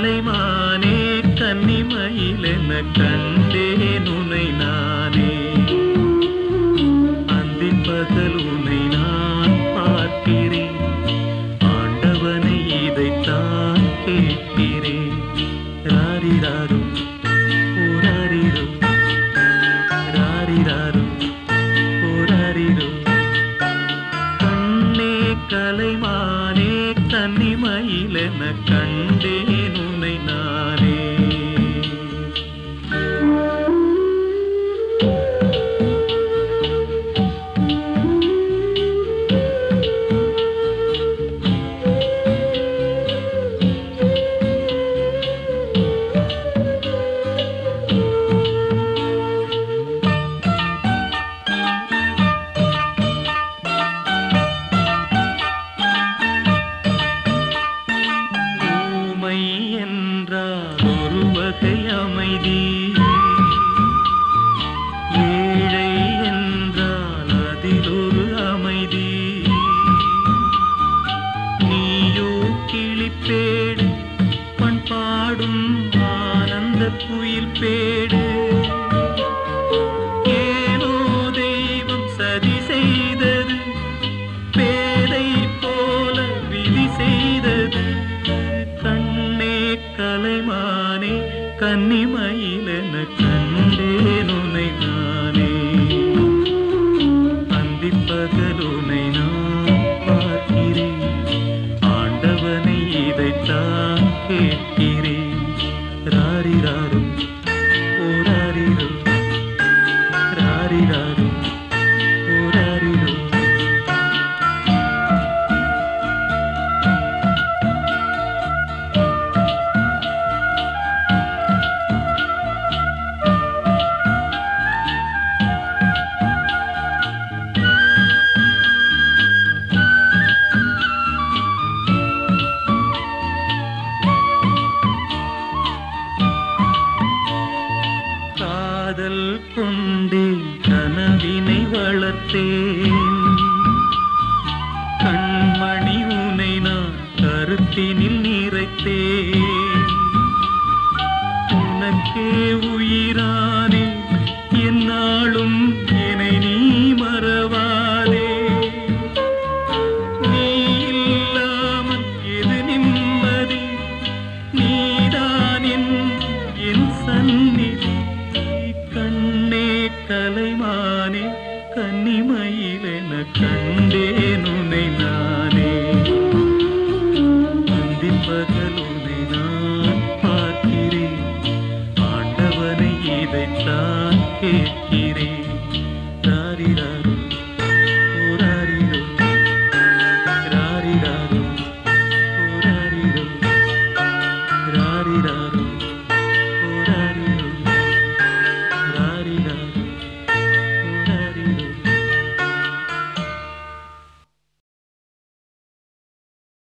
கலைமானே கன்னிமயிலென கண்டேன் உனை நானே அந்தின் பகல் உனை நான் பார்க்கிறேன் ஆண்டவனை இதைத்தான் கேட்கிறேன் ராரிராரும் ஓராரிரும் ராரிராரும் ஓராரிரும் கண்ணே கலைமானே கன்னிமயிலென கண்டேன் உனை நானே ஊமை என்றால் ஒரு வகை அமைதி ஏழை என்றால் அதில் ஒரு அமைதி நீயோ கிளிப்பேடு பண்பாடும் ஆனந்த குயில் பேடு ஏனோ தெய்வம் சதி செய்தது பேதை போல விதி செய்தது கண்ணே கலைமானே கன்னிமயிலென கண்டேன் உனை நானே அந்திப்பகலுனை நான் பார்க்கிறேன் ஆண்டவனை இதைத்தான் கேட்கிறேன் ராரிராரும் ஓராரிரும் ராரிராரும் ஓராரிரும் காதல் கொண்டேன் கனவினை வளர்த்தேன் கண்மணி உனை நான் கருத்தினில் நிறைத்தேன் உனக்கே உயிரானே என்னாலும் என்னை நீ மறவாதே நீ இல்லாமல் எது நிம்மதி நீதான் என் என் சந்நிதி கண்ணே கலைமானே கன்னிமயிலென கண்டேன் உன்னை நானே அந்தின் பகல்